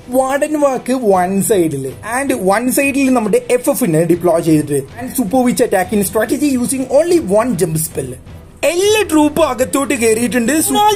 warden walk one സൈഡിൽ and one സൈഡിൽ നമ്മുടെ എഫ് എഫിന് ഡിപ്ലോയ് ചെയ്തിട്ട് and super witch attacking strategy using only one jump spell എല്ലാ ട്രൂപ്പും അകത്തോട്ട് കയറിയിട്ടുണ്ട്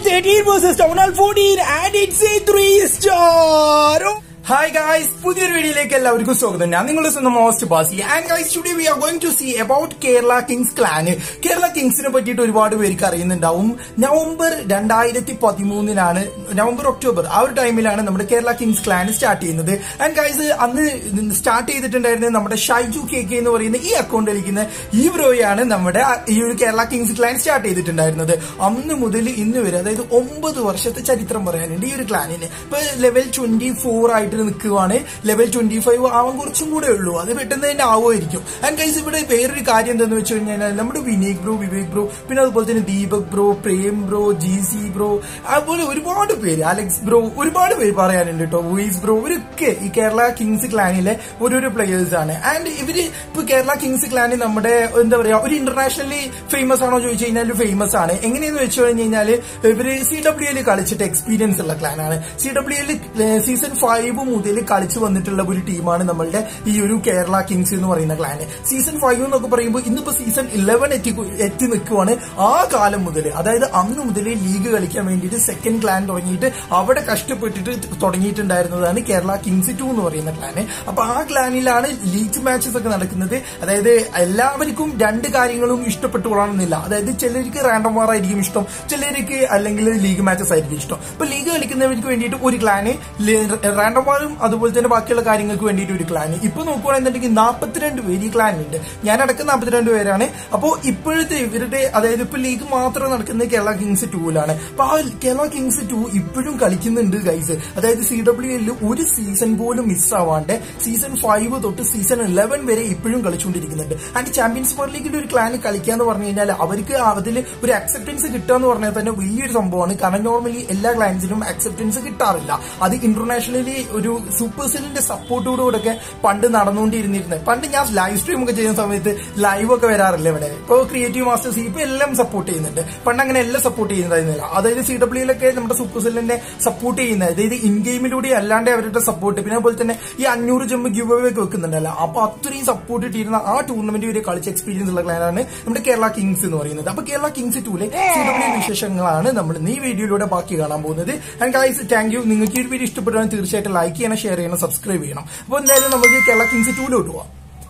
ഹായ് ഗായ്സ് പുതിയൊരു വീഡിയോയിലേക്ക് എല്ലാവർക്കും സ്വാഗതം ഞാൻ നിങ്ങളുടെ സ്വന്തം മോസ്റ്റ് ബാസി and guys today we are going to see about Kerala kings clan Kerala കിങ്സിനെ പറ്റിയിട്ട് ഒരുപാട് പേർക്ക് അറിയുന്നുണ്ടാവും നവംബർ രണ്ടായിരത്തി പതിമൂന്നിനാണ് നവംബർ ഒക്ടോബർ ആ ഒരു ടൈമിലാണ് നമ്മുടെ കേരള കിങ്സ് ക്ലാൻ സ്റ്റാർട്ട് ചെയ്യുന്നത് ആൻഡ് ഗൈസ് അന്ന് സ്റ്റാർട്ട് ചെയ്തിട്ടുണ്ടായിരുന്നത് നമ്മുടെ ഷൈജു കെ കെ എന്ന് പറയുന്ന ഈ അക്കൗണ്ട് കളിക്കുന്ന ഈ ബ്രോയാണ് നമ്മുടെ ഈ ഒരു കേരള കിങ്സ് ക്ലാൻ സ്റ്റാർട്ട് ചെയ്തിട്ടുണ്ടായിരുന്നത് അന്ന് മുതൽ ഇന്ന് വരെ അതായത് ഒമ്പത് വർഷത്തെ ചരിത്രം പറയാനുണ്ട് ഈ ഒരു ക്ലാനിന് ഇപ്പൊ ലെവൽ ട്വന്റി ഫോർ ആയിട്ട് നിൽക്കുവാണ് ലെവൽ ട്വന്റി ഫൈവ് ആവാൻ കുറച്ചും കൂടെ ഉള്ളൂ അത് പെട്ടെന്ന് തന്നെ ആവുമായിരിക്കും ആൻഡ് ഗൈസ് ഇവിടെ വേറൊരു കാര്യം എന്താണെന്ന് വെച്ച് കഴിഞ്ഞാൽ നമ്മുടെ വിനീക് ബ്രോ വിവേക് ബ്രോ പിന്നെ അതുപോലെ തന്നെ Deepak bro Prem bro G C bro അതുപോലെ ഒരുപാട് പേര് അലക്സ് ബ്രോ ഒരുപാട് പേര് പറയാനുണ്ട് കേട്ടോ വോയിസ് ബ്രോ ഇവരൊക്കെ ഈ കേരള കിങ്സ് ക്ലാനിലെ ഓരോരോ പ്ലേയേഴ്സ് ആണ് ആൻഡ് ഇവര് ഇപ്പൊ കേരള കിങ്സ് ക്ലാനിൽ നമ്മുടെ എന്താ പറയാ ഒരു ഇന്റർനാഷണലി ഫേമസ് ആണോ ചോദിച്ചു കഴിഞ്ഞാൽ ഫേമസ് ആണ് എങ്ങനെയെന്ന് വെച്ച് കഴിഞ്ഞ് കഴിഞ്ഞാല് ഇവര് സി ഡബ്ല്യു എൽ കളിച്ചിട്ട് എക്സ്പീരിയൻസ് ഉള്ള ക്ലാനാണ് C W L season five മുതൽ കളിച്ചു വന്നിട്ടുള്ള ഒരു ടീമാണ് നമ്മളുടെ ഈ ഒരു കേരള കിങ്സ് എന്ന് പറയുന്ന ക്ലാന് സീസൺ ഫൈവ് എന്നൊക്കെ പറയുമ്പോൾ ഇന്നിപ്പോ സീസൺ ഇലവൻ എത്തി എത്തി നിൽക്കുവാണ് ആ കാലം മുതൽ അതായത് അന്ന് മുതൽ ലീഗ് കളിക്കാൻ വേണ്ടിയിട്ട് സെക്കൻഡ് ക്ലാൻ തുടങ്ങിയിട്ട് അവിടെ കഷ്ടപ്പെട്ടിട്ട് തുടങ്ങിയിട്ടുണ്ടായിരുന്നതാണ് കേരള കിങ്സ് ടു എന്ന് പറയുന്ന ക്ലാന് അപ്പൊ ആ ക്ലാനിലാണ് ലീഗ് മാച്ചസ് ഒക്കെ നടക്കുന്നത് അതായത് എല്ലാവർക്കും രണ്ട് കാര്യങ്ങളും ഇഷ്ടപ്പെട്ടുകൊള്ളണമെന്നില്ല അതായത് ചിലർക്ക് റാൻഡം വാർ ആയിരിക്കും ഇഷ്ടം ചിലർക്ക് അല്ലെങ്കിൽ ലീഗ് മാച്ചസ് ആയിരിക്കും ഇഷ്ടം ഇപ്പൊ ലീഗ് കളിക്കുന്നവർക്ക് വേണ്ടിയിട്ട് ഒരു ക്ലാന് റാൻഡം വാറും അതുപോലെ തന്നെ ബാക്കിയുള്ള കാര്യങ്ങൾക്ക് വേണ്ടിയിട്ട് ഒരു ക്ലാന് ഇപ്പൊ നോക്കുകയാണെന്നുണ്ടെങ്കിൽ നാൽപ്പത്തിരണ്ട് പേര് ഈ ക്ലാനുണ്ട് ഞാൻ അടക്കം നാൽപ്പത്തിരണ്ട് പേരാണ് അപ്പോൾ ഇപ്പോഴത്തെ ഇവരുടെ അതായത് ഇപ്പൊ ലീഗ് മാത്രം നടക്കുന്നത് കേരള കിങ്സ് ടൂവിലാണ് അപ്പൊ ആ കേരള കിങ്സ് ടു ഇപ്പോഴും കളിക്കുന്നുണ്ട് ഗൈസ് അതായത് സി ഡബ്ല്യു എല്ലിൽ ഒരു സീസൺ പോലും മിസ്സാവാണ്ട് സീസൺ ഫൈവ് തൊട്ട് സീസൺ ഇലവൻ വരെ ഇപ്പോഴും കളിച്ചുകൊണ്ടിരിക്കുന്നുണ്ട് ആൻഡ് ചാമ്പ്യൻസ് ബോർ ലീഗിന്റെ ഒരു ക്ലാൻ കളിക്കാന്ന് പറഞ്ഞു കഴിഞ്ഞാൽ അവർക്ക് അതിൽ ഒരു അക്സെപ്റ്റൻസ് കിട്ടുക എന്ന് പറഞ്ഞാൽ തന്നെ വലിയൊരു സംഭവമാണ് കാരണം നോർമലി എല്ലാ ക്ലാൻസിനും അക്സെപ്റ്റൻസ് കിട്ടാറില്ല അത് ഇന്റർനാഷണലി ഒരു സൂപ്പർ സെല്ലിന്റെ സപ്പോർട്ടോടുകൂടെ ഒക്കെ പണ്ട് നടന്നുകൊണ്ടിരുന്നിരുന്നത് പണ്ട് ഞാൻ ലൈവ് സ്ട്രീം ഒക്കെ ചെയ്യുന്ന സമയത്ത് ലൈവ് ഒക്കെ വരാറില്ല ഇവിടെ ഇപ്പോൾ ക്രിയേറ്റീവ് മാസ്റ്റേഴ്സ് ഇപ്പൊ എല്ലാം സപ്പോർട്ട് ചെയ്യുന്നുണ്ട് പണ്ട് അങ്ങനെ എല്ലാം സപ്പോർട്ട് ചെയ്യുന്നതായിരുന്നില്ല അതായത് സി ഡബ്ല്യൂയിലൊക്കെ നമ്മുടെ സൂപ്പർ സെല്ലിന്റെ സപ്പോർട്ട് ചെയ്യുന്നത് അതായത് ഇൻ ഗെയിമിലൂടെ അല്ലാണ്ട് അവരുടെ സപ്പോർട്ട് പിന്നെ അതുപോലെ തന്നെ ഈ അഞ്ഞൂറ് ജമ്പ് ഗിവ് അവേ ഒക്കെ വെക്കുന്നുണ്ടല്ലോ അപ്പൊ അത്രയും സപ്പോർട്ട് ഇട്ടിരുന്ന ആ ടൂർണമെന്റ് വരെ കളിച്ച എക്സ്പീരിയൻസ് ഉള്ള ക്ലാനാണ് നമ്മുടെ കേരള കിങ്സ് എന്ന് പറയുന്നത് അപ്പൊ കേരള കിങ്സ് ടൂലെ സി ഡബ്ല്യു വിശേഷങ്ങളാണ് നമ്മൾ ഈ വീഡിയോയിലൂടെ ബാക്കി കാണാൻ പോകുന്നത് ആൻഡ് ഗൈസ് താങ്ക് യു നിങ്ങൾക്ക് ഈ ഒരു വീഡിയോ ഇഷ്ടപ്പെട്ടാൽ തീർച്ചയായിട്ടും ലൈക്ക് ചെയ്യണം ഷെയർ ചെയ്യണം സബ്സ്ക്രൈബ് ചെയ്യണം അപ്പോൾ എന്തായാലും നമുക്ക് കേരള കിങ്സ് ടൂലോട്ട് പോവാം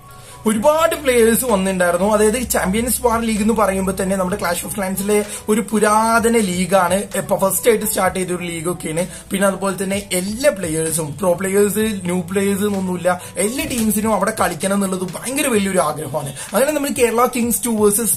ഒരുപാട് പ്ലേയേഴ്സ് വന്നിട്ടുണ്ടായിരുന്നു അതായത് ചാമ്പ്യൻസ് വാർ ലീഗ് എന്ന് പറയുമ്പോൾ തന്നെ നമ്മുടെ ക്ലാഷ് ഓഫ് ക്ലാൻസിലെ ഒരു പുരാതന ലീഗാണ് ഇപ്പൊ ഫസ്റ്റ് ആയിട്ട് സ്റ്റാർട്ട് ചെയ്ത ഒരു ലീഗൊക്കെയാണ് പിന്നെ അതുപോലെ തന്നെ എല്ലാ പ്ലേയേഴ്സും പ്രോ പ്ലേയേഴ്സ് ന്യൂ പ്ലേയേഴ്സ് എന്നൊന്നുമില്ല എല്ലാ ടീംസിനും അവിടെ കളിക്കണം എന്നുള്ളത് ഭയങ്കര വലിയൊരു ആഗ്രഹമാണ് അങ്ങനെ നമ്മൾ Kerala kings two versus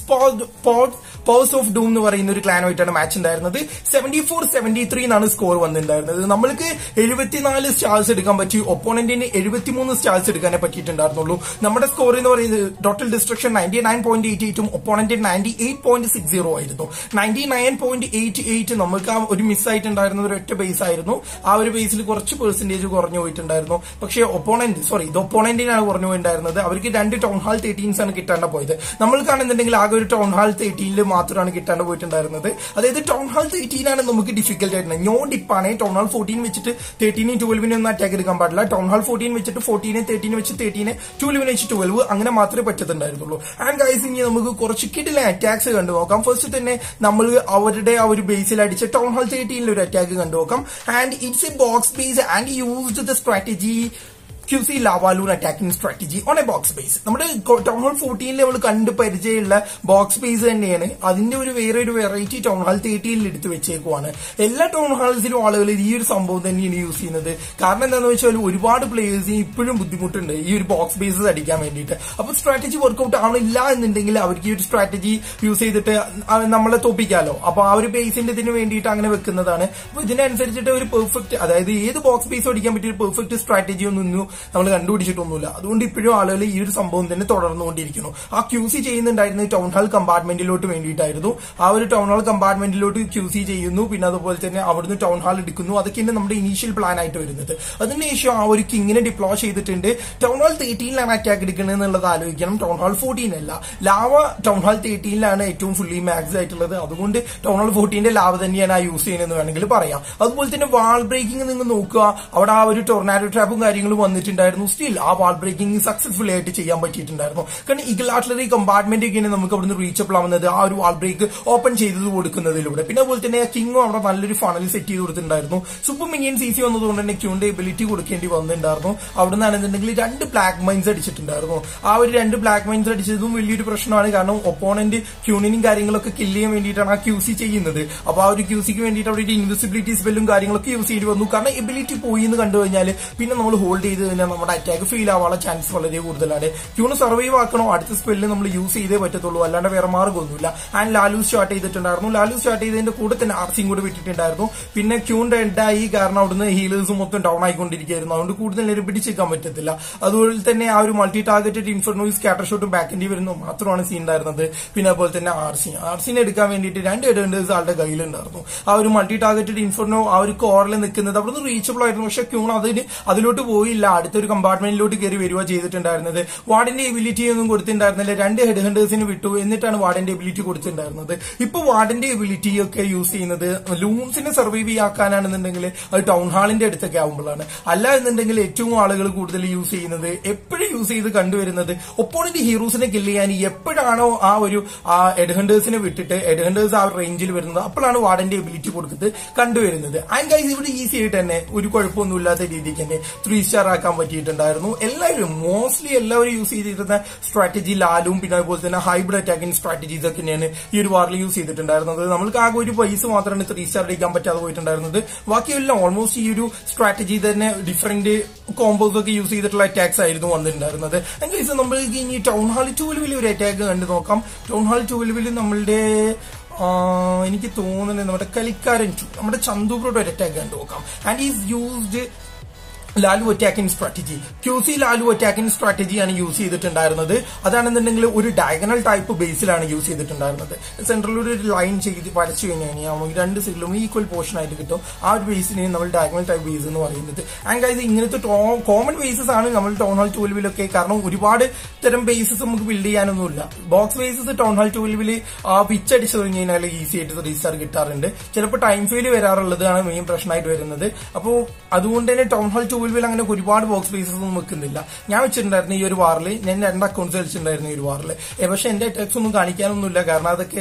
powers of doom എന്ന് പറയുന്ന ഒരു ക്ലാനുമായിട്ടാണ് മാച്ച് ഉണ്ടായിരുന്നത് സെവന്റി ഫോർ സെവന്റി ത്രീ എന്നാണ് സ്കോർ വന്നിട്ടുണ്ടായിരുന്നത് നമ്മൾക്ക് എഴുപത്തിനാല് സ്റ്റാർസ് എടുക്കാൻ പറ്റി ഒപ്പോണന്റിന് എഴുപത്തിമൂന്ന് സ്റ്റാർസ് എടുക്കാനേ പറ്റിയിട്ടുണ്ടായിരുന്നുള്ളൂ നമ്മുടെ സ്കോർ എന്ന് പറയുന്നത് total destruction ninety nine point eight എയ്റ്റും opponent ninety eight point six zero ആയിരുന്നു ninety nine point eight eight നമുക്ക് ആ ഒരു മിസ് ആയിട്ടുണ്ടായിരുന്ന ഒരു ഒറ്റ ബേസ് ആയിരുന്നു ആ ഒരു ബേസിൽ കുറച്ച് പെർസെന്റേജ് കുറഞ്ഞു പോയിട്ടുണ്ടായിരുന്നു പക്ഷേ ഒപ്പോണന്റ് സോറി ഇത് ഒപ്പോണന്റിനാണ് കുറഞ്ഞു പോയിട്ടുണ്ടായിരുന്നത് അവർക്ക് രണ്ട് ടൗൺ ഹാൾ തേർട്ടീൻസ് ആണ് കിട്ടാണ്ട് പോയത് നമ്മൾ കാണുന്നുണ്ടെങ്കിൽ ആകെ ഒരു ടൗൺ ഹാൾ തേർട്ടീനിൽ മാത്രമാണ് കിട്ടാണ്ട് പോയിട്ടുണ്ടായിരുന്നത് അതായത് ടൗൺ ഹാൾ തേർട്ടീൻ ആണ് നമുക്ക് ഡിഫിക്കൽട്ട് ആയിരുന്നത് ഞോ ഡിപ്പാണ് ടൗൺ ഹാൾ ഫോർട്ടീൻ വെച്ചിട്ട് തേർട്ടീനും ട്വൽവിനും ഒന്നും അറ്റാക്ക് എടുക്കാൻ പാടില്ല ടൗൺ ഹാൾ ഫോർട്ടീൻ വെച്ചിട്ട് ഫോർട്ടീനെ തേർട്ടീൻ വെച്ച് തേർട്ടീനെ ട്വൽവിനെ വെച്ച് ട്വൽവ് അങ്ങനെ മാത്രമേ പറ്റത്തുണ്ടായിരുന്നുള്ളൂ ആൻഡ് ഗൈസ് ഇനി നമുക്ക് കുറച്ച് കിടിലെ അറ്റാക്സ് കണ്ടു നോക്കാം ഫസ്റ്റ് തന്നെ നമ്മൾ അവരുടെ ആ ഒരു ബേസിൽ അടിച്ച ടൗൺ ഹാൾ തേർട്ടീനിൽ ഒരു അറ്റാക്ക് കണ്ടു നോക്കാം and it's a box base and used the strategy QC lavaloon attacking strategy on a box base നമ്മുടെ ടൗൺ ഹാൾ ഫോർട്ടീൻ ലെവൽ കണ്ട് പരിചയമുള്ള ബോക്സ് ബേസ് തന്നെയാണ് അതിന്റെ ഒരു വേറെ ഒരു വെറൈറ്റി ടൗൺ ഹാൾ തേർട്ടീനിൽ എടുത്ത് വെച്ചേക്കുവാണ് എല്ലാ ടൗൺ ഹാൾസിലും ആളുകൾ ഈ ഒരു സംഭവം തന്നെയാണ് യൂസ് ചെയ്യുന്നത് കാരണം എന്താണെന്ന് വെച്ചാൽ ഒരുപാട് പ്ലേയേഴ്സിന് ഇപ്പോഴും ബുദ്ധിമുട്ടുണ്ട് ഈ ഒരു ബോക്സ് ബേസസ് അടിക്കാൻ വേണ്ടിയിട്ട് അപ്പൊ സ്ട്രാറ്റജി വർക്ക്ഔട്ട് ആവണില്ല എന്നുണ്ടെങ്കിൽ അവർക്ക് ഈ ഒരു സ്ട്രാറ്റജി യൂസ് ചെയ്തിട്ട് നമ്മളെ തോപ്പിക്കാലോ അപ്പൊ ആ ഒരു ബേസിന്റെ ഇതിന് വേണ്ടിയിട്ട് അങ്ങനെ വെക്കുന്നതാണ് അപ്പൊ ഇതിനനുസരിച്ചിട്ട് ഒരു പെർഫെക്റ്റ് അതായത് ഏത് ബോക്സ് ബേസ് അടിക്കാൻ പറ്റിയ ഒരു പെർഫെക്റ്റ് സ്ട്രാറ്റജി ഒന്നും നമ്മൾ കണ്ടുപിടിച്ചിട്ടൊന്നുമില്ല അതുകൊണ്ട് ഇപ്പോഴും ആളുകൾ ഈ ഒരു സംഭവം തന്നെ തുടർന്നുകൊണ്ടിരിക്കുന്നു ആ ക്യൂ സി ചെയ്യുന്നുണ്ടായിരുന്നത് ടൗൺ ഹാൾ കമ്പാർട്ട്മെന്റിലോട്ട് വേണ്ടിയിട്ടായിരുന്നു ആ ഒരു ടൗൺ ഹാൾ കമ്പാർട്ട്മെന്റിലോട്ട് ക്യൂ സി ചെയ്യുന്നു പിന്നെ അതുപോലെ തന്നെ അവിടുന്ന് ടൗൺ ഹാൾ എടുക്കുന്നു അതൊക്കെയാണ് നമ്മുടെ ഇനീഷ്യൽ പ്ലാൻ ആയിട്ട് വരുന്നത് അതിനുശേഷം ആ ഒരു കിങ്ങിനെ ഡിപ്ലോ ചെയ്തിട്ടുണ്ട് ടൗൺ ഹാൾ തേർട്ടീനിലാണ് അറ്റാക്ക് എടുക്കുന്നത് എന്നുള്ളത് ആലോചിക്കണം ടൗൺ ഹാൾ ഫോർട്ടീൻ അല്ല ലാവ ടൗൺ ഹാൾ തേർട്ടീനിലാണ് ഏറ്റവും ഫുള്ളി മാക്സ് ആയിട്ടുള്ളത് അതുകൊണ്ട് ടൗൺ ഹാൾ ഫോർട്ടീന്റെ ലാവ തന്നെയാണ് ആ യൂസ് ചെയ്യുന്നത് വേണമെങ്കിൽ പറയാം അതുപോലെ തന്നെ വാൾ ബ്രേക്കിംഗ് നിങ്ങൾ നോക്കുക അവിടെ ആ ഒരു ടൊർണാഡോ ട്രാപ്പും കാര്യങ്ങളും വന്നിട്ടുണ്ടായിരുന്നു സ്റ്റിൽ ആ വാൾ ബ്രേക്കിംഗ് സക്സസ്ഫുൾ ആയിട്ട് ചെയ്യാൻ പറ്റിയിട്ടുണ്ടായിരുന്നു കാരണം ഇഗിൾ ആർട്ടിലറി കമ്പാർട്ട്മെന്റ് ഒക്കെയാണ് നമുക്ക് അവിടുന്ന് റീച്ചബിൾ ആവുന്നത് ആ ഒരു വാൾ ബ്രേക്ക് ഓപ്പൺ ചെയ്തത് കൊടുക്കുന്നതിലൂടെ പിന്നെ അതുപോലെ തന്നെ കിങ്ങും അവിടെ നല്ലൊരു ഫണൽ സെറ്റ് ചെയ്ത് കൊടുത്തിട്ടുണ്ടായിരുന്നു സൂപ്പർ മിനിയൻ സി സി വന്നതുകൊണ്ട് തന്നെ ക്യൂന്റെ എബിലിറ്റി കൊടുക്കേണ്ടി വന്നിട്ടുണ്ടായിരുന്നു അവിടെ നിന്നാണെന്നുണ്ടെങ്കിൽ രണ്ട് ബ്ലാക്ക് മൈൻസ് അടിച്ചിട്ടുണ്ടായിരുന്നു ആ ഒരു രണ്ട് ബ്ലാക്ക് മൈൻസ് അടിച്ചതും വലിയൊരു പ്രശ്നമാണ് കാരണം ഒപ്പോണന്റ് ക്യൂണിനും കാര്യങ്ങളൊക്കെ കില്ല് ചെയ്യാൻ വേണ്ടിയിട്ടാണ് ആ ക്യൂ സി ചെയ്യുന്നത് അപ്പൊ ആ ഒരു ക്യൂ സിക്ക് വേണ്ടിയിട്ട് അവിടെ ഒരു ഇൻവിസിബിലിറ്റി സ്പെല്ലും കാര്യങ്ങളൊക്കെ യൂസ് ചെയ്യേണ്ടി വന്നു കാരണം എബിലിറ്റി പോയി എന്ന് കണ്ടു കഴിഞ്ഞാൽ പിന്നെ നമ്മൾ ഹോൾഡ് ചെയ്ത് കഴിഞ്ഞാൽ നമ്മുടെ അറ്റാക്ക് ഫെയിൽ ആവാനുള്ള ചാൻസ് വളരെ കൂടുതലാണ് ക്യൂണ് സർവൈവ് ആക്കണോ അടുത്ത സ്പെല്ല് നമ്മൾ യൂസ് ചെയ്തേ പറ്റത്തുള്ളൂ അല്ലാണ്ട് വേറെ മാർഗ്ഗമൊന്നുമില്ല ആൻഡ് ലാലു സ്റ്റാർട്ട് ചെയ്തിട്ടുണ്ടായിരുന്നു ലാലു സ്റ്റാർട്ട് ചെയ്തതിന്റെ കൂടെ തന്നെ ആർസിയും കൂടെ വിട്ടിട്ടുണ്ടായിരുന്നു പിന്നെ ക്യൂൺ ഡെഡായി കാരണം അവിടുന്ന് ഹീലേഴ്സ് മൊത്തം ഡൗൺ ആയിക്കൊണ്ടിരിക്കുകയായിരുന്നു അതുകൊണ്ട് കൂടുതൽ നേരം പിടിച്ചേക്കാൻ പറ്റത്തില്ല അതുപോലെ തന്നെ ആ ഒരു മൾട്ടി ടാർഗറ്റഡ് ഇൻഫർനോയി സ്കാറ്റർ ഷോട്ടും ബാക്കിന്റെ വരുന്നു മാത്രമാണ് സീൻ ഉണ്ടായിരുന്നത് പിന്നെ അതുപോലെ തന്നെ ആർസി ആർസിനെ എടുക്കാൻ വേണ്ടിയിട്ട് രണ്ട് എഡേണ്ടേഴ്സ് ആളുടെ കയ്യിലുണ്ടായിരുന്നു ആ ഒരു മൾട്ടി ടാർഗറ്റഡ് ഇൻഫർനോ ആ ഒരു കോറിൽ നിൽക്കുന്നത് അവിടുന്ന് റീച്ചബിൾ ആയിരുന്നു പക്ഷെ ക്യൂൺ അതിന് അതിലോട്ട് പോയില്ല അടുത്തൊരു കമ്പാർട്ട്മെന്റിലോട്ട് കയറി വരിക ചെയ്തിട്ടുണ്ടായിരുന്നത് വാർഡിന്റെ എബിലിറ്റി ഒന്നും കൊടുത്തിട്ടുണ്ടായിരുന്നില്ല രണ്ട് ഹെഡ് ഹണ്ടേഴ്സിന് വിട്ടു എന്നിട്ടാണ് വാർഡിന്റെ എബിലിറ്റി കൊടുത്തിട്ടുണ്ടായിരുന്നത് ഇപ്പൊ വാർഡിന്റെ എബിലിറ്റി ഒക്കെ യൂസ് ചെയ്യുന്നത് ലൂൺസിനെ സർവൈവ് ചെയ്യാക്കാനാണെന്നുണ്ടെങ്കിൽ അത് ടൗൺ ഹാളിന്റെ അടുത്തൊക്കെ ആവുമ്പോഴാണ് അല്ല എന്നുണ്ടെങ്കിൽ ഏറ്റവും ആളുകൾ കൂടുതൽ യൂസ് ചെയ്യുന്നത് എപ്പോഴും യൂസ് ചെയ്ത് കണ്ടുവരുന്നത് ഒപ്പോണന്റ് ഹീറോസിനെ കില്ല് ചെയ്യാൻ എപ്പോഴാണോ ആ ഒരു ആ എഡ്ഹണ്ടേഴ്സിനെ വിട്ടിട്ട് എഡ്ഹണ്ടേഴ്സ് ആ റേഞ്ചിൽ വരുന്നത് അപ്പോഴാണ് വാർഡന്റെ എബിലിറ്റി കൊടുക്കുന്നത് കണ്ടുവരുന്നത് ആൻഡ് ഗൈസ് ഇവിടെ ഈസി ആയിട്ട് തന്നെ ഒരു കുഴപ്പമൊന്നുമില്ലാത്ത രീതിക്ക് തന്നെ ത്രീ സ്റ്റാർ ആക്കാൻ പറ്റിയിട്ടുണ്ടായിരുന്നു എല്ലാവരും മോസ്റ്റ്ലി എല്ലാവരും യൂസ് ചെയ്തിരുന്ന സ്ട്രാറ്റജി ലാലും പിന്നെ അതുപോലെ തന്നെ ഹൈബ്രിഡ് അറ്റാക്കിംഗ് സ്ട്രാറ്റജീസ് ഒക്കെ തന്നെയാണ് ഈ ഒരു വാറിൽ യൂസ് ചെയ്തിട്ടുണ്ടായിരുന്നത് നമ്മൾക്ക് ആകെ ഒരു പൈസ മാത്രമാണ് ത്രീ സ്റ്റാർ അടിക്കാൻ പറ്റാതെ പോയിട്ടുണ്ടായിരുന്നത് ബാക്കിയെല്ലാം ഓൾമോസ്റ്റ് ഈ ഒരു സ്ട്രാറ്റജി തന്നെ ഡിഫറെന്റ് കോമ്പോസ് ഒക്കെ യൂസ് ചെയ്തിട്ടുള്ള അറ്റാക്സ് ആയിരുന്നു വന്നിട്ടുണ്ടായിരുന്നത് ഗൈസ് നമ്മൾക്ക് ഇനി ടൗൺ ഹാൾ ട്വൽവിൽ ഒരു അറ്റാക്ക് കണ്ടു നോക്കാം ടൗൺ ഹാൾ ട്വൽവിൽ നമ്മളുടെ ആ, എനിക്ക് തോന്നുന്നത് നമ്മുടെ കളിക്കാരൻ ടു നമ്മുടെ ചന്തുബ്രോയുടെ ഒരു അറ്റാക്ക് കണ്ടു നോക്കാം and is used lalo attacking strategy Q C lalo attacking സ്ട്രാറ്റജിയാണ് യൂസ് ചെയ്തിട്ടുണ്ടായിരുന്നത് അതാണെന്നുണ്ടെങ്കിൽ ഒരു ഡയഗണൽ ടൈപ്പ് ബേസിലാണ് യൂസ് ചെയ്തിട്ടുണ്ടായിരുന്നത് സെൻട്രലിലൂടെ ഒരു ലൈൻ ചെയ്ത് വരച്ചു കഴിഞ്ഞാൽ നമുക്ക് രണ്ട് സൈഡിലും ഈക്വൽ പോർഷൻ ആയിട്ട് കിട്ടും ആ ഒരു ബേസിനെയും നമ്മൾ ഡയഗണൽ ടൈപ്പ് ബേസ് എന്ന് പറയുന്നത് ആൻഡ് ഗൈസ് ഇങ്ങനത്തെ കോമൺ ബേസസ് ആണ് നമ്മൾ ടൗൺ ഹാൾ ട്വൽവിലൊക്കെ കാരണം ഒരുപാട് തരം ബേസസ് നമുക്ക് ബിൽഡ് ചെയ്യാനൊന്നുമില്ല ബോക്സ് ബേസസ് ടൗൺ ഹാൾ ട്വൽവിൽ പിച്ച് അടിച്ചു കഴിഞ്ഞ് കഴിഞ്ഞാൽ ഈസി ആയിട്ട് റീസ്റ്റാർ കിട്ടാറുണ്ട് ചിലപ്പോൾ ടൈം ഫെയിൽ വരാറുള്ളതാണ് മെയിൻ പ്രശ്നമായിട്ട് വരുന്നത് അപ്പോൾ അതുകൊണ്ട് തന്നെ ടൗൺ ഹാൾ ട്വൽവിൽ അങ്ങനെ ഒരുപാട് ബോക്സ് ബേസസ് ഒന്നും വെക്കുന്നില്ല ഞാൻ വെച്ചിട്ടുണ്ടായിരുന്നു ഈ ഒരു വാറിൽ ഞാൻ രണ്ട് അക്കൗണ്ട്സ് കളിച്ചിട്ടുണ്ടായിരുന്നു ഈ ഒരു വാറിൽ പക്ഷെ എന്റെ ടെക്സ് ഒന്നും കാണിക്കാനൊന്നുമില്ല കാരണം അതൊക്കെ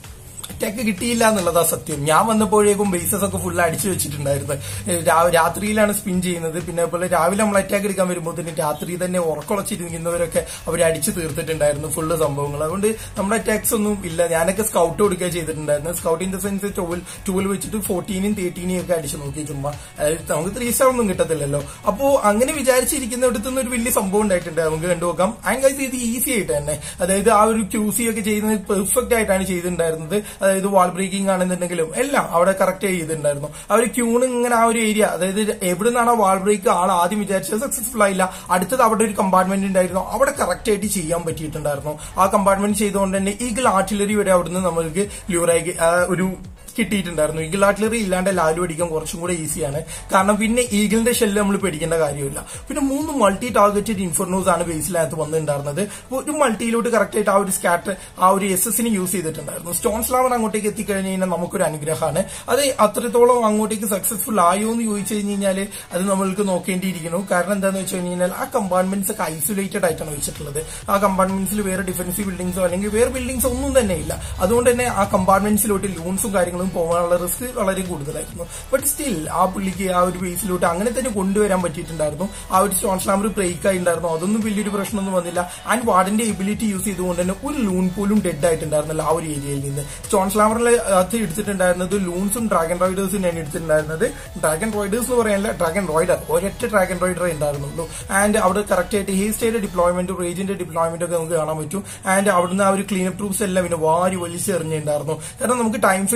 ടെക്ക് കിട്ടിയില്ല എന്നുള്ളതാ സത്യം ഞാൻ വന്നപ്പോഴേക്കും ബേസസ് ഒക്കെ ഫുൾ അടിച്ചു വെച്ചിട്ടുണ്ടായിരുന്നു രാ- രാത്രിയിലാണ് സ്പിൻ ചെയ്യുന്നത് പിന്നെ അതുപോലെ രാവിലെ നമ്മൾ അറ്റാക്ക് എടുക്കാൻ വരുമ്പോൾ തന്നെ രാത്രി തന്നെ ഉറക്കുളച്ചിരിക്കുന്നവരൊക്കെ അവർ അടിച്ചു തീർത്തിട്ടുണ്ടായിരുന്നു ഫുള്ള് സംഭവങ്ങൾ അതുകൊണ്ട് നമ്മുടെ അറ്റാക്സ് ഒന്നും ഇല്ല ഞാനൊക്കെ സ്കൗട്ട് കൊടുക്കുക ചെയ്തിട്ടുണ്ടായിരുന്നു scout in the sense twelve twelve വെച്ചിട്ട് ഫോർട്ടീനും തേർട്ടീനും ഒക്കെ അടിച്ചു നോക്കി ചുമ്മാ അതായത് നമുക്ക് ത്രീ സ്റ്റാർ ഒന്നും കിട്ടത്തില്ലല്ലോ അപ്പോ അങ്ങനെ വിചാരിച്ചിരിക്കുന്നിടത്തുനിന്ന് ഒരു വലിയ സംഭവം ഉണ്ടായിട്ടുണ്ട് നമുക്ക് കണ്ടുനോക്കാം ആൻഡ് ഗൈസ് ഇത് ഈസി ആയിട്ട് തന്നെ അതായത് ആ ഒരു ക്യൂ സി ഒക്കെ ചെയ്യുന്നത് പെർഫെക്റ്റ് ആയിട്ടാണ് ചെയ്തിട്ടുണ്ടായിരുന്നത് അതായത് വാൾ ബ്രേക്കിംഗ് ആണെന്നുണ്ടെങ്കിലും എല്ലാം അവിടെ കറക്റ്റ് ചെയ്തിട്ടുണ്ടായിരുന്നു ആ ഒരു ക്യൂണ് ഇങ്ങനെ ആ ഒരു ഏരിയ അതായത് എവിടെ നിന്നാണ് വാൾ ബ്രേക്ക് ആൾ ആദ്യം വിചാരിച്ചത് സക്സസ്ഫുൾ ആയില്ല അടുത്തത് അവിടെ ഒരു കമ്പാർട്ട്മെന്റ് ഉണ്ടായിരുന്നു അവിടെ കറക്റ്റ് ആയിട്ട് ചെയ്യാൻ പറ്റിയിട്ടുണ്ടായിരുന്നു ആ കമ്പാർട്ട്മെന്റ് ചെയ്തുകൊണ്ട് തന്നെ ഈഗിൾ ആർട്ടിലറി വരെ അവിടുന്ന് നമ്മൾക്ക് ല്യൂറായി ഒരു കിട്ടിയിട്ടുണ്ടായിരുന്നു ഈഗിൾ ആർട്ടിലറി ഇല്ലാണ്ട് ലാലു അടിക്കാൻ കുറച്ചും കൂടെ ഈസിയാണ് കാരണം പിന്നെ ഈഗിളിന്റെ ഷെല്ല് നമ്മൾ പേടിക്കേണ്ട കാര്യമില്ല പിന്നെ മൂന്ന് മൾട്ടി ടാർഗറ്റഡ് ഇൻഫോർനോസ് ആണ് ബേസിനകത്ത് വന്നിട്ടുണ്ടായിരുന്നത് അപ്പൊ ഒരു മൾട്ടിയിലോട്ട് കറക്റ്റ് ആയിട്ട് ആ ഒരു സ്കാറ്റർ ആ ഒരു എസ് എസിന് യൂസ് ചെയ്തിട്ടുണ്ടായിരുന്നു സ്റ്റോൺ സ്ലാവർ അങ്ങോട്ടേക്ക് എത്തിക്കഴിഞ്ഞ് കഴിഞ്ഞാൽ നമുക്കൊരു അനുഗ്രഹമാണ് അത് അത്രത്തോളം അങ്ങോട്ടേക്ക് സക്സസ്ഫുൾ ആയോ എന്ന് ചോദിച്ചു കഴിഞ്ഞ് കഴിഞ്ഞാൽ അത് നമ്മൾക്ക് നോക്കേണ്ടിയിരിക്കുന്നു കാരണം എന്താണെന്ന് വെച്ച് കഴിഞ്ഞാൽ ആ കമ്പാർട്ട്മെന്റ്സ് ഒക്കെ ഐസൊലേറ്റഡ് ആയിട്ടാണ് വെച്ചിട്ടുള്ളത് ആ കമ്പാർട്ട്മെന്റ്സിൽ വേറെ ഡിഫൻസീവ് ബിൽഡിംഗ്സോ അല്ലെങ്കിൽ വേറെ ബിൽഡിംഗ്സോ ഒന്നും തന്നെ ഇല്ല അതുകൊണ്ട് തന്നെ ആ കമ്പാർട്ട്മെന്റ്സിലോട്ട് ലൂൺസും കാര്യങ്ങളും പോകാനുള്ള റിസ്ക് വളരെ കൂടുതലായിരുന്നു ബട്ട് സ്റ്റിൽ ആ പുള്ളിക്ക് ആ ഒരു ബേസിലോട്ട് അങ്ങനെ തന്നെ കൊണ്ടുവരാൻ പറ്റിയിട്ടുണ്ടായിരുന്നു ആ ഒരു സ്റ്റോൺ സ്ലാമർ ബ്രേക്ക് ആയിട്ടുണ്ടായിരുന്നു അതൊന്നും വലിയൊരു പ്രശ്നമൊന്നും വന്നില്ല ആൻഡ് വാർഡിന്റെ എബിലിറ്റി യൂസ് ചെയ്തുകൊണ്ട് തന്നെ ഒരു ലൂൺ പോലും ഡെഡ് ആയിട്ടുണ്ടായിരുന്നില്ല ആ ഒരു ഏരിയയിൽ നിന്ന് സ്റ്റോൺ സ്ലാമറിൽ അത് എടുത്തിട്ടുണ്ടായിരുന്നത് ലൂൺസും ഡ്രാഗൺ റൈഡേഴ്സും ഞാൻ എടുത്തിട്ടുണ്ടായിരുന്നത് ഡ്രാഗൺ റൈഡേഴ്സ് എന്ന് പറയാനില്ല ഡ്രാഗൺ റൈഡർ ഒരൊറ്റ ഡ്രാഗൺ റൈഡറേ ഉണ്ടായിരുന്നുള്ളൂ ആൻഡ് അവിടെ കറക്റ്റ് ആയിട്ട് ഹേസ്റ്റയുടെ ഡിപ്ലോയ്മെന്റും റേജിന്റെ ഡിപ്ലോയ്മെന്റ് ഒക്കെ നമുക്ക് കാണാൻ പറ്റും ആൻഡ് അവിടുന്ന് ആ ഒരു ക്ലീനപ്പ് ട്രൂപ്സ് എല്ലാം പിന്നെ വാരി വലിച്ചെറിഞ്ഞിട്ടുണ്ടായിരുന്നു കാരണം നമുക്ക് ടൈം ഫെയിൽ ഒഴിവാക്കണം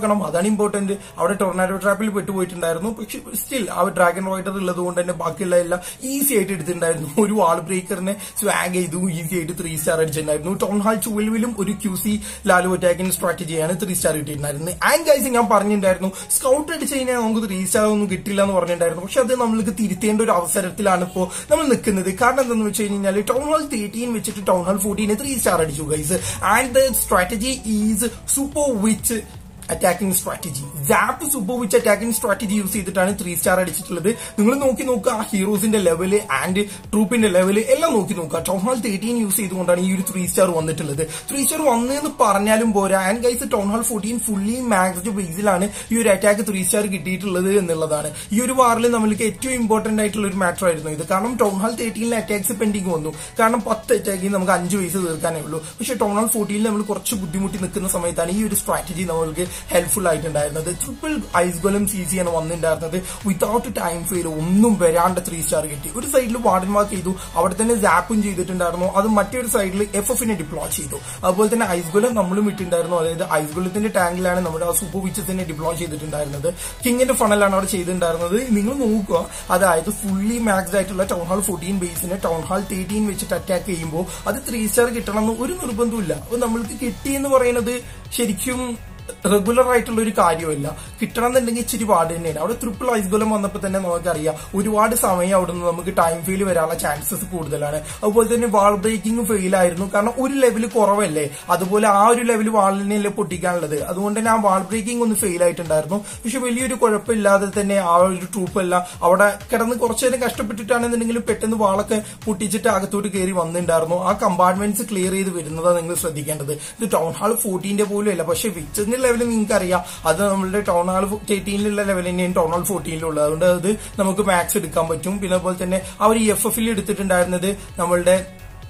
ആക്കണം അതാണ് ഇമ്പോർട്ടന്റ് അവിടെ ടൊർണാഡോ ട്രാപ്പിൽ പെട്ടുപോയിട്ടുണ്ടായിരുന്നു പക്ഷെ സ്റ്റിൽ ആ ഡ്രാഗൺ റൈഡർ ഉള്ളത് കൊണ്ട് തന്നെ ബാക്കിയുള്ള എല്ലാം ഈസി ആയിട്ട് എടുത്തിട്ടുണ്ടായിരുന്നു ഒരു വാൾ ബ്രേക്കറിനെ സ്വാഗ് ചെയ്തു ഈസി ആയിട്ട് ത്രീ സ്റ്റാർ അടിച്ചിട്ടുണ്ടായിരുന്നു ടൗൺ ഹാൾ ചുവലുവിലും ഒരു ക്യൂ സി ലാലു അറ്റാക്കിംഗ് സ്ട്രാറ്റജിയാണ് ത്രീ സ്റ്റാർ കിട്ടിയിട്ടുണ്ടായിരുന്നത് ആൻഡ് ഗൈസ് ഞാൻ പറഞ്ഞിട്ടുണ്ടായിരുന്നു സ്കൗട്ട് അടിച്ച് കഴിഞ്ഞാൽ നമുക്ക് ത്രീ സ്റ്റാർ ഒന്നും കിട്ടില്ല എന്ന് പറഞ്ഞിട്ടുണ്ടായിരുന്നു പക്ഷെ അത് നമ്മൾക്ക് തിരുത്തേണ്ട ഒരു അവസരത്തിലാണ് ഇപ്പോൾ നമ്മൾ നിൽക്കുന്നത് കാരണം എന്താണെന്ന് വെച്ച് കഴിഞ്ഞാൽ ടൗൺ ഹാൾ തേർട്ടീൻ വെച്ചിട്ട് town hall fourteen three star അടിച്ചു guys and the strategy is super witch attacking strategy zap super witch attacking strategy use ചെയ്തിട്ടാണ് ത്രീ സ്റ്റാർ അടിച്ചിട്ടുള്ളത് നിങ്ങൾ നോക്കി നോക്കുക ആ ഹീറോസിന്റെ ലെവല് ആൻഡ് ട്രൂപ്പിന്റെ ലെവല് എല്ലാം നോക്കി നോക്കുക ടൗൺ ഹാൾ തേർട്ടീൻ യൂസ് ചെയ്തുകൊണ്ടാണ് ഈ ഒരു ത്രീ സ്റ്റാർ വന്നിട്ടുള്ളത് ത്രീ സ്റ്റാർ വന്നെന്ന് പറഞ്ഞാലും പോരാ and guys town hall fourteen fully maxed ബേസിലാണ് ഈ ഒരു അറ്റാക്ക് ത്രീ സ്റ്റാർ കിട്ടിയിട്ടുള്ളത് എന്നുള്ളതാണ് ഈ ഒരു വാറിൽ നമ്മൾക്ക് ഏറ്റവും ഇമ്പോർട്ടന്റ് ആയിട്ടുള്ള ഒരു മാറ്റർ ആയിരുന്നു ഇത് കാരണം ടൗൺ ഹാൾ തേർട്ടീനിൽ അറ്റാക്സ് പെൻഡിങ് വന്നു കാരണം പത്ത് അറ്റാക്കിൽ നമുക്ക് അഞ്ച് വയസ്സ് തീർക്കാനേ ഉള്ളൂ പക്ഷെ ടൗൺ ഹാൾ ഫോർട്ടീനിൽ നമ്മൾ കുറച്ച് ബുദ്ധിമുട്ടി നിൽക്കുന്ന സമയത്താണ് ഈ ഒരു സ്ട്രാറ്റജി നമ്മൾക്ക് ഹെൽപ്ഫുൾ ആയിട്ടുണ്ടായിരുന്നത് triple ice golem C C ആണ് വന്നിട്ടുണ്ടായിരുന്നത് വിതൗട്ട് ടൈം ഫെയിൽ ഒന്നും വരാണ്ട് ത്രീ സ്റ്റാർ കിട്ടി ഒരു സൈഡിൽ വാർഡൻ മാർക്ക് ചെയ്തു അവിടെ തന്നെ സാപ്പും ചെയ്തിട്ടുണ്ടായിരുന്നു അത് മറ്റൊരു സൈഡിൽ എഫ് എഫിനെ ഡിപ്ലോയ് ചെയ്തു അതുപോലെ തന്നെ ഐസ് ഗോലം നമ്മളും ഇട്ടിട്ടുണ്ടായിരുന്നു അതായത് ഐസ് ഗോലത്തിന്റെ ടാങ്കിലാണ് നമ്മുടെ ആ സൂപ്പർ വിച്ചസിനെ ഡിപ്ലോയ് ചെയ്തിട്ടുണ്ടായിരുന്നത് കിങ്ങിന്റെ ഫണലാണ് അവിടെ ചെയ്തിട്ടുണ്ടായിരുന്നത് നിങ്ങൾ നോക്കുക അതായത് ഫുള്ളി മാക്സ്ഡ് ആയിട്ടുള്ള ടൗൺ ഹാൾ ഫോർട്ടീൻ ബേസിനെ ടൗൺ ഹാൾ തേർട്ടീൻ വെച്ചിട്ട് അറ്റാക്ക് ചെയ്യുമ്പോൾ അത് ത്രീ സ്റ്റാർ കിട്ടണമെന്ന് ഒരു നിർബന്ധമില്ല അപ്പൊ നമ്മൾക്ക് കിട്ടിയെന്ന് പറയുന്നത് ശരിക്കും റെഗുലർ ആയിട്ടുള്ള ഒരു കാര്യമല്ല കിട്ടണം എന്നുണ്ടെങ്കിൽ ഇച്ചിരി പാട് തന്നെയാണ് അവിടെ ട്രിപ്പിൾ ഐസ് ഗോലം വന്നപ്പോൾ തന്നെ നമുക്കറിയാം ഒരുപാട് സമയം അവിടെ നിന്ന് നമുക്ക് ടൈം ഫെയിൽ വരാനുള്ള ചാൻസസ് കൂടുതലാണ് അതുപോലെ തന്നെ വാൾ ബ്രേക്കിംഗ് ഫെയിൽ ആയിരുന്നു കാരണം ഒരു ലെവൽ കുറവല്ലേ അതുപോലെ ആ ഒരു ലെവൽ വാളിനെയല്ലേ പൊട്ടിക്കാനുള്ളത് അതുകൊണ്ട് തന്നെ ആ വാൾ ബ്രേക്കിംഗ് ഒന്ന് ഫെയിൽ ആയിട്ടുണ്ടായിരുന്നു പക്ഷെ വലിയൊരു കുഴപ്പമില്ലാതെ തന്നെ ആ ഒരു ട്രൂപ്പ് എല്ലാം അവിടെ കിടന്ന് കുറച്ചു നേരം കഷ്ടപ്പെട്ടിട്ടാണെന്നുണ്ടെങ്കിലും പെട്ടെന്ന് വാളൊക്കെ പൊട്ടിച്ചിട്ട് അകത്തോട്ട് കയറി വന്നിട്ടുണ്ടായിരുന്നു ആ കമ്പാർട്ട്മെന്റ്സ് ക്ലിയർ ചെയ്ത് വരുന്നതാണ് നിങ്ങൾ ശ്രദ്ധിക്കേണ്ടത് ഇത് ടൗൺ ഹാൾ ഫോർട്ടീന്റെ പോലും അല്ല പക്ഷെ വിച്ചതിന്റെ ലെവൽ നിങ്ങൾക്ക് അറിയാം അത് നമ്മളുടെ ടൗൺ ഹാൾ തേർട്ടീനിലുള്ള ലെവൽ തന്നെയാണ് ടൗൺ ഹാൾ ഫോർട്ടീനിലുള്ളത് അതുകൊണ്ട് അത് നമുക്ക് മാക്സ് എടുക്കാൻ പറ്റും പിന്നെ അതുപോലെ തന്നെ അവർ എഫ് എഫിൽ എടുത്തിട്ടുണ്ടായിരുന്നത് നമ്മളുടെ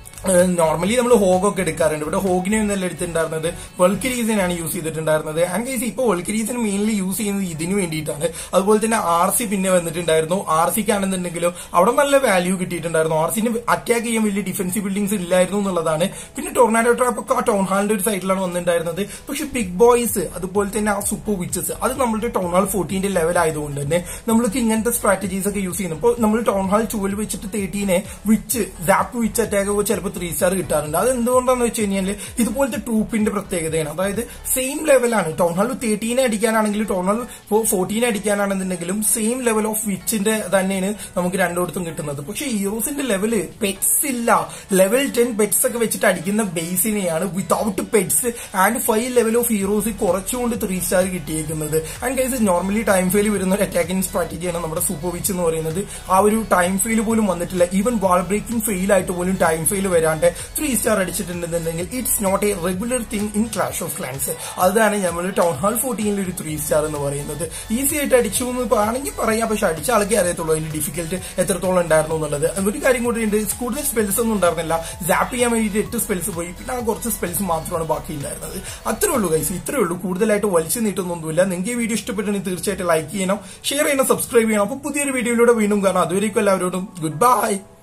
നോർമലി നമ്മൾ ഹോഗൊക്കെ എടുക്കാറുണ്ട് ഇവിടെ ഹോഗിനെ ഒന്നല്ല എടുത്തിട്ടുണ്ടായിരുന്നത് വെൾക്കരീസിനാണ് യൂസ് ചെയ്തിട്ടുണ്ടായിരുന്നത് ആൻഡ് കേസ് ഇപ്പോൾ വെൾക്കരീസിന് മെയിൻലി യൂസ് ചെയ്യുന്നത് ഇതിനു വേണ്ടിയിട്ടാണ് അതുപോലെ തന്നെ ആർ സി പിന്നെ വന്നിട്ടുണ്ടായിരുന്നു ആർ സിക്ക് ആണെന്നുണ്ടെങ്കിലും അവിടെ നല്ല വാല്യൂ കിട്ടിയിട്ടുണ്ടായിരുന്നു ആർ സിന് അറ്റാക്ക് ചെയ്യാൻ വലിയ ഡിഫൻസീവ് ബിൽഡിംഗ്സ് ഇല്ലായിരുന്നു എന്നുള്ളതാണ് പിന്നെ ടൊർണാഡോ ട്രാപ്പ് ഒക്കെ ആ ടൗൺ ഹാളിന്റെ ഒരു സൈഡിലാണ് വന്നിട്ടുണ്ടായിരുന്നത് പക്ഷെ ബിഗ് ബോയ്സ് അതുപോലെ തന്നെ ആ സൂപ്പർ വിച്ചസ് അത് നമ്മളുടെ ടൗൺ ഹാൾ ഫോർട്ടീന്റെ ലെവൽ ആയതുകൊണ്ട് തന്നെ നമ്മൾക്ക് ഇങ്ങനത്തെ സ്ട്രാറ്റജീസ് ഒക്കെ യൂസ് ചെയ്യുന്നു ഇപ്പോൾ നമ്മൾ ടൗൺ ഹാൾ ട്വൽവ് വെച്ചിട്ട് തേർട്ടീനെ വിച്ച് സാപ്പ് വിച്ച് അറ്റാക്ക് ഒക്കെ ചിലപ്പോൾ ത്രീ സ്റ്റാർ കിട്ടാറുണ്ട് അത് എന്തുകൊണ്ടാന്ന് വെച്ച് കഴിഞ്ഞാൽ ഇതുപോലത്തെ ട്രൂപ്പിന്റെ പ്രത്യേകതയാണ് അതായത് സെയിം ലെവലാണ് ടൗൺ ഹാൾ തേർട്ടീനെ അടിക്കാനാണെങ്കിലും ടൗൺ ഹാൾ ഫോർട്ടീനെ അടിക്കാനാണെന്നുണ്ടെങ്കിലും സെയിം ലെവൽ ഓഫ് വിച്ചിന്റെ തന്നെയാണ് നമുക്ക് രണ്ടിടത്തും കിട്ടുന്നത് പക്ഷെ ഹീറോസിന്റെ ലെവല് പെറ്റ്സ് ഇല്ല ലെവൽ ടെൻ പെറ്റ്സ് ഒക്കെ വെച്ചിട്ട് അടിക്കുന്ന ബേസിനെയാണ് without pets and five level of heroes കുറച്ചുകൊണ്ട് ത്രീ സ്റ്റാർ കിട്ടിയേക്കുന്നത് and guys normally time fail വരുന്ന ഒരു അറ്റാക്കിംഗ് സ്ട്രാറ്റജിയാണ് നമ്മുടെ സൂപ്പർ വിച്ച് എന്ന് പറയുന്നത് ആ ഒരു ടൈം ഫെയിൽ പോലും വന്നിട്ടില്ല ഈവൻ വാൾ ബ്രേക്കിംഗ് ഫെയിൽ ആയിട്ട് പോലും ടൈം ഫെയിൽ വരാണ്ട് ത്രീ സ്റ്റാർ അടിച്ചിട്ടുണ്ടെന്നുണ്ടെങ്കിൽ it's not a regular thing in Clash of Clans അതാണ് നമ്മൾ ടൗൺ ഹാൾ ഫോർട്ടീനിൽ ഒരു ത്രീ സ്റ്റാർ എന്ന് പറയുന്നത് ഈസി ആയിട്ട് അടിച്ചു എന്ന് ആണെങ്കിൽ പറയാം പക്ഷെ അടിച്ച ആൾക്കേ അറിയത്തുള്ളൂ അതിന്റെ ഡിഫിക്കൽട്ട് എത്രത്തോളം ഉണ്ടായിരുന്നു എന്നുള്ളത് ഒരു കാര്യം കൂടി ഉണ്ട് കൂടുതൽ സ്പെൽസ് ഒന്നും ഉണ്ടായിരുന്നില്ല സാപ്പ് ചെയ്യാൻ വേണ്ടിയിട്ട് എട്ട് സ്പെൽസ് പോയി പിന്നെ ആ കുറച്ച് സ്പെൽസ് മാത്രമാണ് ബാക്കി ഉണ്ടായിരുന്നത് അത്രേ ഉള്ളൂ ഗൈസ് ഇത്രേ ഉള്ളൂ കൂടുതലായിട്ട് വലിച്ചു നീട്ടുന്നൊന്നുമില്ല നിങ്ങൾക്ക് ഈ വീഡിയോ ഇഷ്ടപ്പെട്ടുണ്ടെങ്കിൽ തീർച്ചയായിട്ടും ലൈക്ക് ചെയ്യണം ഷെയർ ചെയ്യണം സബ്സ്ക്രൈബ് ചെയ്യണം അപ്പൊ പുതിയൊരു വീഡിയോയിലൂടെ വീണ്ടും കാണാം അതുവരേക്കും എല്ലാവരോടും ഗുഡ് ബൈ